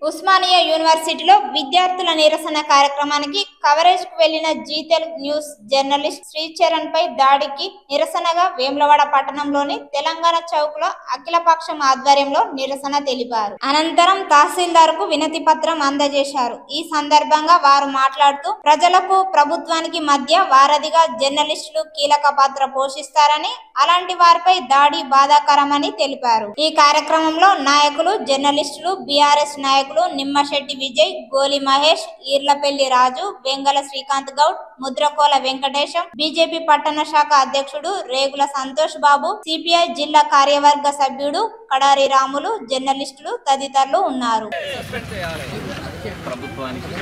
ఉస్మానియా యూనివర్సిటీలో విద్యార్థుల నిరసన కార్యక్రమానికి కవరేజ్ కు వెళ్లిన జీ తెలుగు న్యూస్ జర్నలిస్ట్ శ్రీచరణ్ పై దాడికి నిరసనగా వేములవాడ పట్టణంలోని తెలంగాణ చౌక్ లో అఖిలపక్షం ఆధ్వర్యంలో నిరసన తెలిపారు అనంతరం తహసీల్దార్ కు వినతి పత్రం అందజేశారు ఈ సందర్భంగా వారు మాట్లాడుతూ ప్రజలకు ప్రభుత్వానికి మధ్య వారధిగా జర్నలిస్టులు కీలక పాత్ర పోషిస్తారని అలాంటి వారిపై దాడి బాధాకరమని తెలిపారు ఈ కార్యక్రమంలో నాయకులు జర్నలిస్టులు బీఆర్ఎస్ నాయకులు నిమ్మశెట్టి విజయ్ గోలి మహేష్ ఈర్లపల్లి రాజు వెంగల శ్రీకాంత్ గౌడ్ ముద్రకోల వెంకటేశం బీజేపీ పట్టణ శాఖ అధ్యక్షుడు రేగుల సంతోష్ బాబు సిపిఐ జిల్లా కార్యవర్గ సభ్యుడు కడారి రాములు జర్నలిస్టులు తదితరులు ఉన్నారు ప్రభుత్వానికి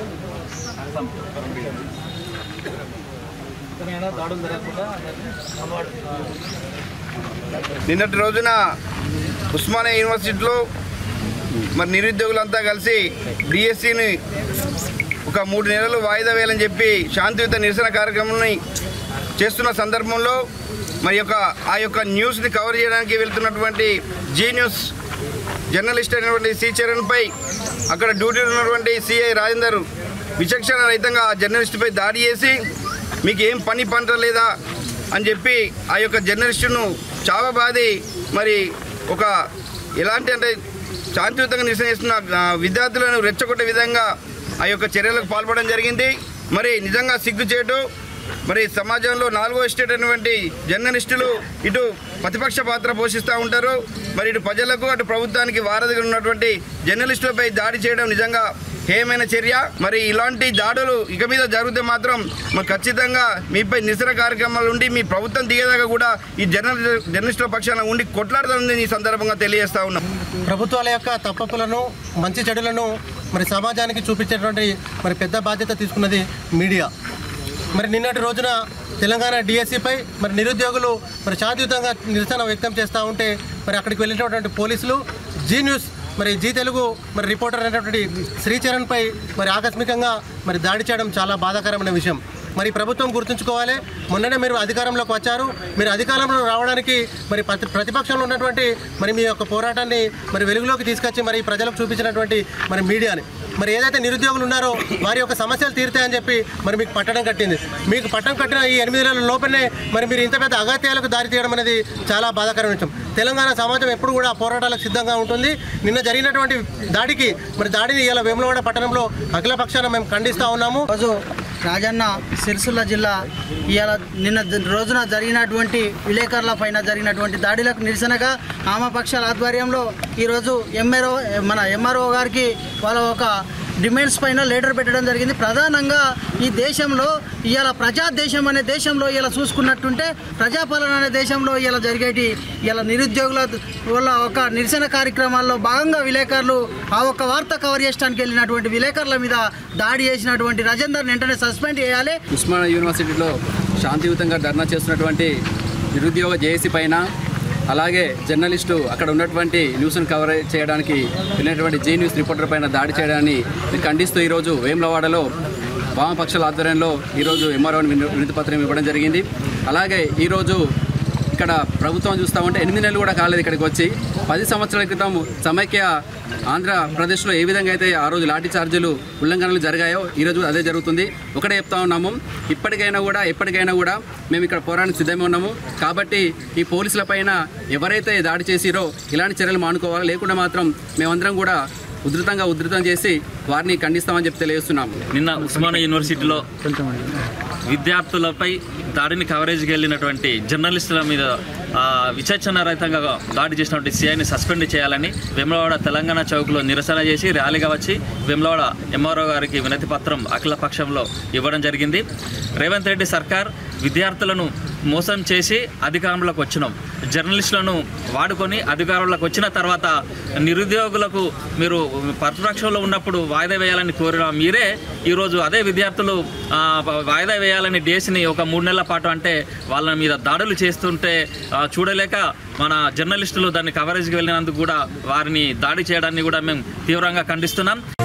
నిన్నటి రోజున ఉస్మానియా యూనివర్సిటీలో మరి నిరుద్యోగులంతా కలిసి డిఎస్సిని ఒక మూడు నెలలు వాయిదా వేయాలని చెప్పి శాంతియుత నిరసన కార్యక్రమాన్ని చేస్తున్న సందర్భంలో మరి యొక్క ఆ యొక్క న్యూస్ని కవర్ చేయడానికి వెళ్తున్నటువంటి జీ న్యూస్ జర్నలిస్ట్ అయినటువంటి సి చరణ్పై అక్కడ డ్యూటీ ఉన్నటువంటి సిఐ రాజేందర్ విచక్షణ రహితంగా ఆ జర్నలిస్టుపై దాడి చేసి మీకు ఏం పని పంట లేదా అని చెప్పి ఆ యొక్క జర్నలిస్టును చావబాది మరి ఒక ఎలాంటి అంటే శాంతియుతంగా నిరసన చేస్తున్న ఆ, విద్యార్థులను రెచ్చగొట్టే విధంగా ఆ యొక్క చర్యలకు పాల్పడడం జరిగింది మరి నిజంగా సిగ్గుచేటు మరి సమాజంలో నాలుగో ఎస్టేట్ అయినటువంటి జర్నలిస్టులు ఇటు ప్రతిపక్ష పాత్ర పోషిస్తూ ఉంటారు మరి ఇటు ప్రజలకు అటు ప్రభుత్వానికి వారధిగా ఉన్నటువంటి జర్నలిస్టులపై దాడి చేయడం నిజంగా హేయమైన చర్య మరి ఇలాంటి దాడులు ఇక మీద జరిగితే మాత్రం మరి ఖచ్చితంగా మీపై నిరసన కార్యక్రమాలు ఉండి మీ ప్రభుత్వం దిగేదాకా కూడా ఈ జర్నల్ జర్నలిస్టుల పక్షాన ఉండి కొట్లాడుతుందని ఈ సందర్భంగా తెలియజేస్తా ఉన్నాం ప్రభుత్వాల యొక్క తప్పప్పులను మంచి చెడులను మరి సమాజానికి చూపించేటువంటి మరి పెద్ద బాధ్యత తీసుకున్నది మీడియా మరి నిన్నటి రోజున తెలంగాణ డిఎస్సిపై మరి నిరుద్యోగులు మరి శాంతియుతంగా నిరసన వ్యక్తం చేస్తూ ఉంటే మరి అక్కడికి వెళ్ళినటువంటి పోలీసులు జీ న్యూస్ మరి జీ తెలుగు మరి రిపోర్టర్ అయినటువంటి శ్రీచరణ్పై మరి ఆకస్మికంగా మరి దాడి చేయడం చాలా బాధాకరమైన విషయం మరి ప్రభుత్వం గుర్తుంచుకోవాలి మొన్ననే మీరు అధికారంలోకి వచ్చారు మీరు అధికారంలో రావడానికి మరి ప్రతి ప్రతిపక్షంలో ఉన్నటువంటి మరి మీ యొక్క పోరాటాన్ని మరి వెలుగులోకి తీసుకొచ్చి మరి ప్రజలకు చూపించినటువంటి మరి మీడియాని మరి ఏదైతే నిరుద్యోగులు ఉన్నారో వారి యొక్క సమస్యలు తీరుతాయని చెప్పి మరి మీకు పట్టడం కట్టింది మీకు పట్టం కట్టిన ఈ ఎనిమిది నెలల లోపలనే మరి మీరు ఇంత పెద్ద అగత్యాలకు దారి తీయడం అనేది చాలా బాధాకరమైన విషయం తెలంగాణ సమాజం ఎప్పుడు కూడా పోరాటాలకు సిద్ధంగా ఉంటుంది నిన్న జరిగినటువంటి దాడికి మరి దాడిని ఇలా వేములవాడ పట్టణంలో అఖిల పక్షాన మేము ఖండిస్తూ ఉన్నాము రోజు రాజన్న సిరిసిల్ల జిల్లా ఇవాళ నిన్న ద- రోజున జరిగినటువంటి విలేకరుల పైన జరిగినటువంటి దాడులకు నిరసనగా ఆమపక్షాల ఆధ్వర్యంలో ఈరోజు ఎంఆర్ఓ మన ఎంఆర్ఓ గారికి వాళ్ళ ఒక డిమాండ్స్ పైన లెటర్ పెట్టడం జరిగింది ప్రధానంగా ఈ దేశంలో ఇవాళ ప్రజా దేశం అనే దేశంలో ఇలా చూసుకున్నట్టుంటే ప్రజాపాలన అనే దేశంలో ఇలా జరిగేటి ఇలా నిరుద్యోగుల వల్ల ఒక నిరసన కార్యక్రమాల్లో భాగంగా విలేకరులు ఆ ఒక్క వార్త కవర్ చేయడానికి వెళ్ళినటువంటి విలేకరుల మీద దాడి చేసినటువంటి రాజేందర్ వెంటనే సస్పెండ్ చేయాలి ఉస్మానియా యూనివర్సిటీలో శాంతియుతంగా ధర్నా చేస్తున్నటువంటి నిరుద్యోగ జేఏసీ పైన అలాగే జర్నలిస్టు అక్కడ ఉన్నటువంటి న్యూస్ను కవర్ చేయడానికి వెళ్ళినటువంటి జే న్యూస్ రిపోర్టర్ పైన దాడి చేయడాన్ని ఖండిస్తూ ఈరోజు వేములవాడలో వామపక్షాల ఆధ్వర్యంలో ఈరోజు ఎంఆర్ఓని వినతి పత్రం ఇవ్వడం జరిగింది అలాగే ఈరోజు ఇక్కడ ప్రభుత్వం చూస్తా ఉంటే ఎనిమిది నెలలు కూడా కాలేదు ఇక్కడికి వచ్చి పది సంవత్సరాల క్రితం సమైక్య ఆంధ్రప్రదేశ్లో ఏ విధంగా అయితే ఆ రోజు లాఠీ చార్జీలు ఉల్లంఘనలు జరిగాయో ఈరోజు అదే జరుగుతుంది ఒకటే చెప్తా ఉన్నాము ఇప్పటికైనా కూడా ఎప్పటికైనా కూడా మేము ఇక్కడ పోరాటానికి సిద్ధంగా ఉన్నాము కాబట్టి ఈ పోలీసుల పైన ఎవరైతే దాడి చేసిరో ఇలాంటి చర్యలు మానుకోవాలి లేకుండా మాత్రం మేమందరం కూడా ఉధృతంగా ఉధృతం చేసి వారిని ఖండిస్తామని చెప్పి తెలియజేస్తున్నాము నిన్న ఉస్మానియా యూనివర్సిటీలో విద్యార్థులపై దాడిని కవరేజ్కి వెళ్ళినటువంటి జర్నలిస్టుల మీద ఆ, విచక్షణ రహితంగా దాడి చేసినటువంటి సిఐని సస్పెండ్ చేయాలని వెమ్లవాడ తెలంగాణ చౌక్లో నిరసన చేసి ర్యాలీగా వచ్చి వెమ్లవాడ ఎంఆర్ఓ గారికి వినతి పత్రం అఖిల పక్షంలో ఇవ్వడం జరిగింది రేవంత్ రెడ్డి సర్కార్ విద్యార్థులను మోసం చేసి అధికారంలోకి వచ్చినాం జర్నలిస్టులను వాడుకొని అధికారంలోకి వచ్చిన తర్వాత నిరుద్యోగులకు మీరు ప్రతిపక్షంలో ఉన్నప్పుడు వాయిదా వేయాలని కోరిన మీరే ఈరోజు అదే విద్యార్థులు ఆ, వాయిదా వేయాలని డేస్ని ఒక మూడు నెలల పాటు అంటే వాళ్ళ మీద దాడులు చేస్తుంటే ఆ, చూడలేక మన జర్నలిస్టులు దాన్ని కవరేజ్కి వెళ్ళినందుకు కూడా వారిని దాడి చేయడాన్ని కూడా మేము తీవ్రంగా ఖండిస్తున్నాం